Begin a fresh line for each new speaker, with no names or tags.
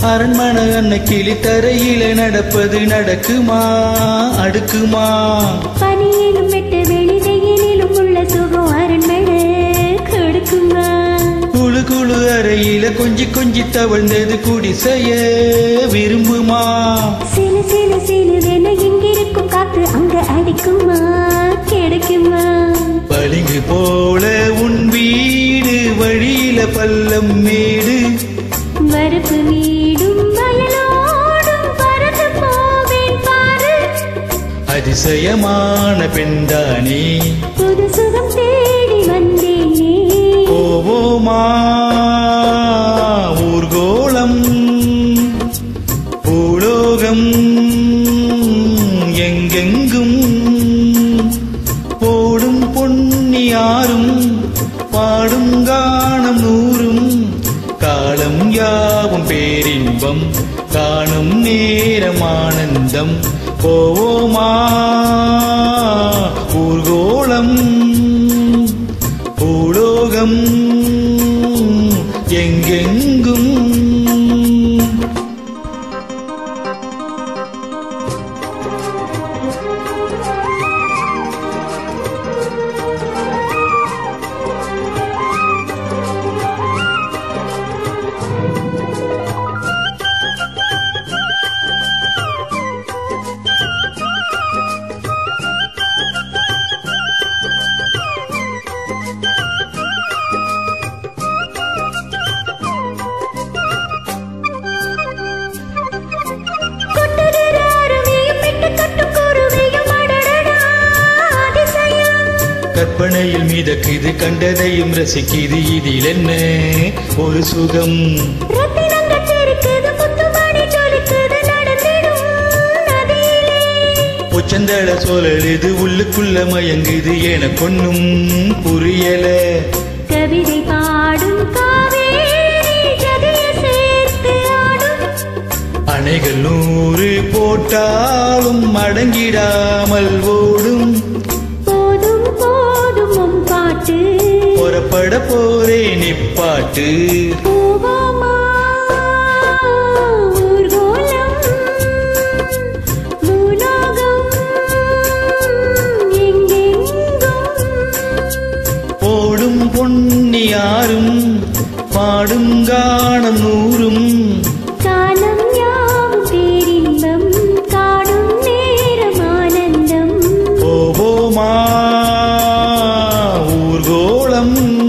அரண்மனை அன்ன கிளி தரையில நடப்பது நடக்குமா அடுக்குமா
பனியிலும் வெட்ட வெளி வெயிலிலும் உள்ள சுகம் அரண்மனை கொடுக்குமா
குழு குழு அறையில கொஞ்சி கொஞ்சி தவழ்ந்தது குடிசைய விரும்புமா
சிலு சிலு சிலுவென இங்கிருக்கும் காத்து அங்க அடிக்குமா கிடைக்குமா
பளிங்கு போல உன் வீடு வழியில பள்ளம் மேடு
வரப்பு வீடும் வயலோடும் பறந்து போவேன் பாரு
அதிசயமான பெண்தானே
புது சுகம் தேடி வந்தேனே
போவோமா ஊர்கோளம் பூலோகம் எங்கெங்கும் போடும் பொன்னியாரும் பாடும் காணம் நூறும் காலம் யாவும் பேரின்பம் காணும் நேரம் ஆனந்தம் போவோமா ஊர்கோளம் பூலோகம் எங்கெங்கும்
கொட்டுகிற அருவியும் விட்டு கட்டும் குருவியும் அடடடா அதிசயம்
கற்பனையில் மிதக்குது கண்டதையும் ரசிக்குது இதில் என்ன ஒரு சுகம்
ரத்தினங்கள் தெரிக்குது முத்துமணி ஜொலிக்குது நடந்திடும் நதியிலே
உச்சந்தள சோழலுது உள்ளுக்குள்ள மயங்குது என பொண்ணும் புரியல
கவிதை பாடும் காவேரி ஜதியை சேர்த்து ஆடும்
அணைகள் நூறு போட்டாலும் அடங்கிடாமல் ஓடும்
போதும் போதும் உன் பாட்டு
புறப்பட போரே நிப்பாட்டு
போவோமா ஊர்கோலம் பூலோகம் எங்கெங்கும்
போடும் பொன்னியாரும் பாடும் காணம் நூறும்
காலம் யாவும் பேரின்பம் காணும் நேரம் ஆனந்தம்
போவோமா ஊர்கோளம்